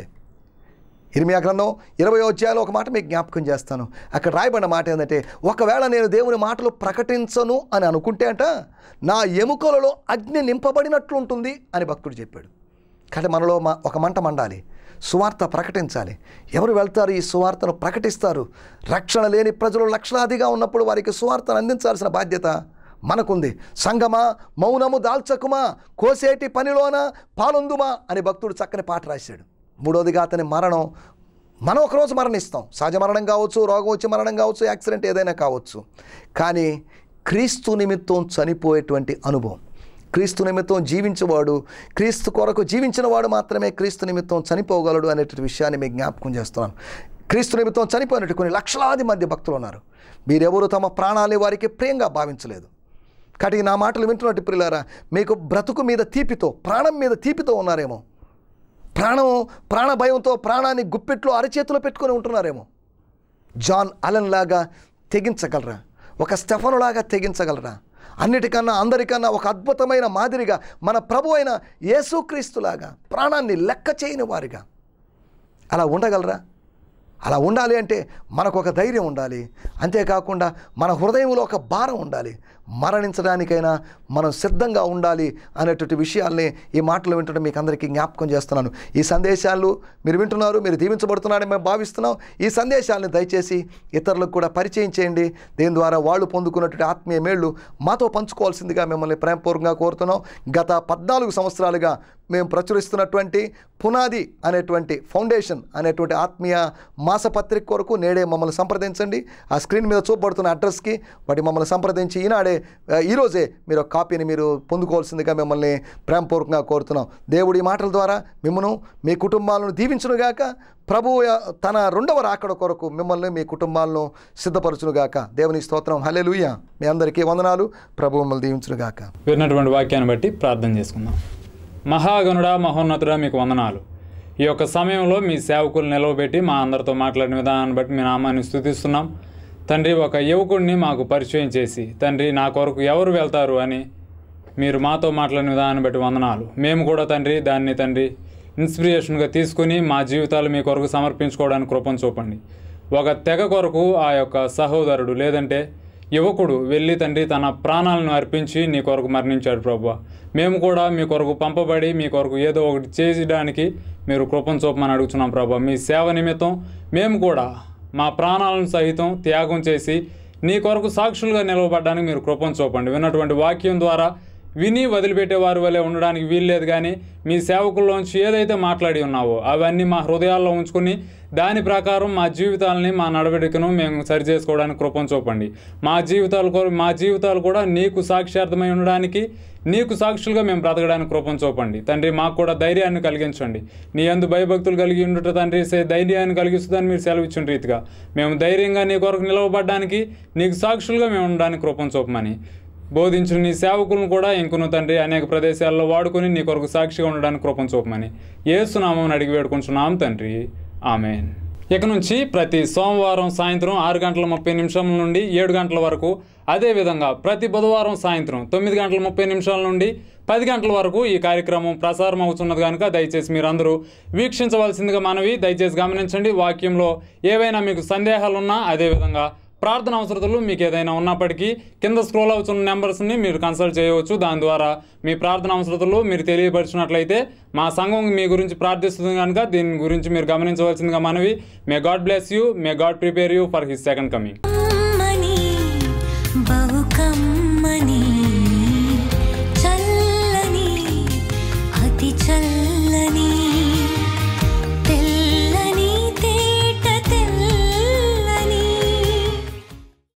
ఇర్మియా గ్రంథం ఇరవై అధ్యాయంలో ఒక మాట మీకు జ్ఞాపకం చేస్తాను అక్కడ రాయబడిన మాట ఏంటంటే ఒకవేళ నేను దేవుని మాటలు ప్రకటించను అని అనుకుంటే అంట నా ఎముకలలో అగ్ని నింపబడినట్లు ఉంటుంది అని భక్తుడు చెప్పాడు కానీ మనలో మా ఒక మంట మండాలి సువార్త ప్రకటించాలి ఎవరు వెళ్తారు ఈ సువార్తను ప్రకటిస్తారు రక్షణ లేని ప్రజలు లక్షలాదిగా ఉన్నప్పుడు వారికి సువార్తను అందించాల్సిన బాధ్యత మనకుంది సంగమా మౌనము దాల్చకుమా కోసేటి పనిలోన పాలొందుమా అని భక్తుడు చక్కని పాట రాశాడు మూడోదిగా అతని మరణం మనం ఒకరోజు మరణిస్తాం సహజ మరణం కావచ్చు రోగం వచ్చి మరణం కావచ్చు యాక్సిడెంట్ ఏదైనా కావచ్చు కానీ క్రీస్తు నిమిత్తం చనిపోయేటువంటి అనుభవం క్రీస్తు నిమిత్తం జీవించేవాడు క్రీస్తు కొరకు జీవించిన వాడు మాత్రమే క్రీస్తు నిమిత్తం చనిపోగలడు అనేటువంటి విషయాన్ని మీకు జ్ఞాపకం చేస్తున్నాను క్రీస్తు నిమిత్తం చనిపోయినట్టు కొన్ని లక్షలాది మంది భక్తులు ఉన్నారు మీరెవరు తమ ప్రాణాలని వారికి ప్రియంగా భావించలేదు కాబట్టి నా మాటలు వింటున్నట్టు పిల్లారా మీకు బ్రతుకు మీద తీపితో ప్రాణం మీద తీపితో ఉన్నారేమో ప్రాణం ప్రాణ భయంతో ప్రాణాన్ని గుప్పెట్లో అరచేతిలో పెట్టుకొని ఉంటున్నారేమో జాన్ అలన్ లాగా తెగించగలరా ఒక స్టెఫనులాగా తెగించగలరా అన్నిటికన్నా అందరికన్నా ఒక అద్భుతమైన మాదిరిగా మన ప్రభు అయిన యేసుక్రీస్తులాగా ప్రాణాన్ని లెక్క చేయని వారిగా అలా ఉండగలరా అలా ఉండాలి అంటే మనకు ఒక ధైర్యం ఉండాలి అంతేకాకుండా మన హృదయంలో ఒక భారం ఉండాలి మరణించడానికైనా మనం సిద్ధంగా ఉండాలి అనేటువంటి విషయాల్ని ఈ మాటలు వింటుంటే మీకు అందరికీ జ్ఞాపకం చేస్తున్నాను ఈ సందేశాలు మీరు వింటున్నారు మీరు దీవించబడుతున్నారని మేము భావిస్తున్నాం ఈ సందేశాలను దయచేసి ఇతరులకు కూడా పరిచయం చేయండి దీని ద్వారా వాళ్ళు పొందుకున్నటువంటి ఆత్మీయ మేళ్ళు మాతో పంచుకోవాల్సిందిగా మిమ్మల్ని ప్రేమపూర్వకంగా కోరుతున్నాం గత పద్నాలుగు సంవత్సరాలుగా మేము ప్రచురిస్తున్నటువంటి పునాది అనేటువంటి ఫౌండేషన్ అనేటువంటి ఆత్మీయ మాసపత్రిక కొరకు నేడే మమ్మల్ని సంప్రదించండి ఆ స్క్రీన్ మీద చూపబడుతున్న అడ్రస్కి వాటి మమ్మల్ని సంప్రదించి ఈనాడే ఆ, ఈరోజే మీరు ఒక కాపీని మీరు పొందుకోవాల్సిందిగా మిమ్మల్ని ప్రేమపూర్వకంగా కోరుతున్నాం దేవుడి మాటల ద్వారా మిమ్మను మీ కుటుంబాలను దీవించునుగాక ప్రభు తన రెండవ రాకడ కొరకు మిమ్మల్ని మీ కుటుంబాలను సిద్ధపరచునుగాక దేవుని స్తోత్రం హల్లెలూయా మీ అందరికీ వందనాలు ప్రభు మిమ్మల్ని దీవించునుగాక విన్నటువంటి వాక్యాన్ని బట్టి ప్రార్థన చేసుకుందాం మహాగణుడా మహోన్నతుడా మీకు వందనాలు ఈ యొక్క సమయంలో మీ సేవకులు నిలవబెట్టి మా అందరితో మాట్లాడిన విధానాన్ని బట్టి మీ నామాన్ని స్థుతిస్తున్నాం తండ్రి ఒక యువకుడిని మాకు పరిచయం చేసి తండ్రి నా కొరకు ఎవరు వెళ్తారు అని మీరు మాతో మాట్లాడిన విధానాన్ని బట్టి వందనాలు మేము కూడా తండ్రి దాన్ని తండ్రి ఇన్స్పిరేషన్గా తీసుకుని మా జీవితాలు మీ కొరకు సమర్పించుకోవడానికి కృపను చూపండి ఒక తెగ కొరకు ఆ యొక్క సహోదరుడు లేదంటే యువకుడు వెళ్ళి తండ్రి తన ప్రాణాలను అర్పించి నీ కొరకు మరణించాడు ప్రభు మేము కూడా మీ కొరకు పంపబడి మీ కొరకు ఏదో ఒకటి చేయడానికి మీరు కృపను చూపమని అడుగుతున్నాం ప్రభు మీ సేవ నిమిత్తం మేము కూడా మా ప్రాణాలను సహితం త్యాగం చేసి నీ కొరకు సాక్షులుగా నిలవబడడానికి మీరు కృపను చూపండి విన్నటువంటి వాక్యం ద్వారా విని వదిలిపెట్టే వారి వల్లే ఉండడానికి వీల్లేదు కానీ మీ సేవకుల్లోంచి ఏదైతే మాట్లాడి ఉన్నావో అవన్నీ మా హృదయాల్లో ఉంచుకుని దాని ప్రకారం మా జీవితాలని మా నడవడికను మేము సరి చేసుకోవడానికి కృపను చూపండి మా జీవితాలు కొర- మా జీవితాలు కూడా నీకు సాక్ష్యార్థమై ఉండడానికి నీకు సాక్షులుగా మేము బ్రతకడానికి కృపను చూపండి తండ్రి మాకు కూడా ధైర్యాన్ని కలిగించండి నీ అందు భయభక్తులు కలిగి ఉండుట తండ్రి సే ధైర్యాన్ని కలిగిస్తుందని మీరు సెలవిచ్చిన రీతిగా మేము ధైర్యంగా నీ కొరకు నిలవబడడానికి నీకు సాక్షులుగా మేము ఉండడానికి కృపను చూపమని బోధించిన నీ సేవకులను కూడా ఇంకును తండ్రి అనేక ప్రదేశాల్లో వాడుకొని నీ కొరకు సాక్షిగా ఉండడానికి కృపను చూపమని ఏసునామం అడిగి వేడుకుంటున్నాం తండ్రి ఆమెన్ ఇక నుంచి ప్రతి సోమవారం సాయంత్రం ఆరు గంటల ముప్పై నిమిషాల నుండి ఏడు గంటల వరకు అదేవిధంగా ప్రతి బుధవారం సాయంత్రం తొమ్మిది గంటల ముప్పై నిమిషాల నుండి పది గంటల వరకు ఈ కార్యక్రమం ప్రసారం అవుతున్నది కనుక దయచేసి మీరందరూ వీక్షించవలసిందిగా మనవి దయచేసి గమనించండి వాక్యంలో ఏవైనా మీకు సందేహాలు ఉన్నా అదేవిధంగా ప్రార్థన అవసరతలు మీకు ఏదైనా ఉన్నప్పటికీ కింద స్క్రోల్ అవుతున్న నెంబర్స్ని మీరు కన్సల్ట్ చేయవచ్చు దాని ద్వారా మీ ప్రార్థన అవసరతలు మీరు తెలియపరిచినట్లయితే మా సంఘం మీ గురించి ప్రార్థిస్తుంది కనుక దీని గురించి మీరు గమనించవలసిందిగా మనవి may God bless you may God prepare you for his second coming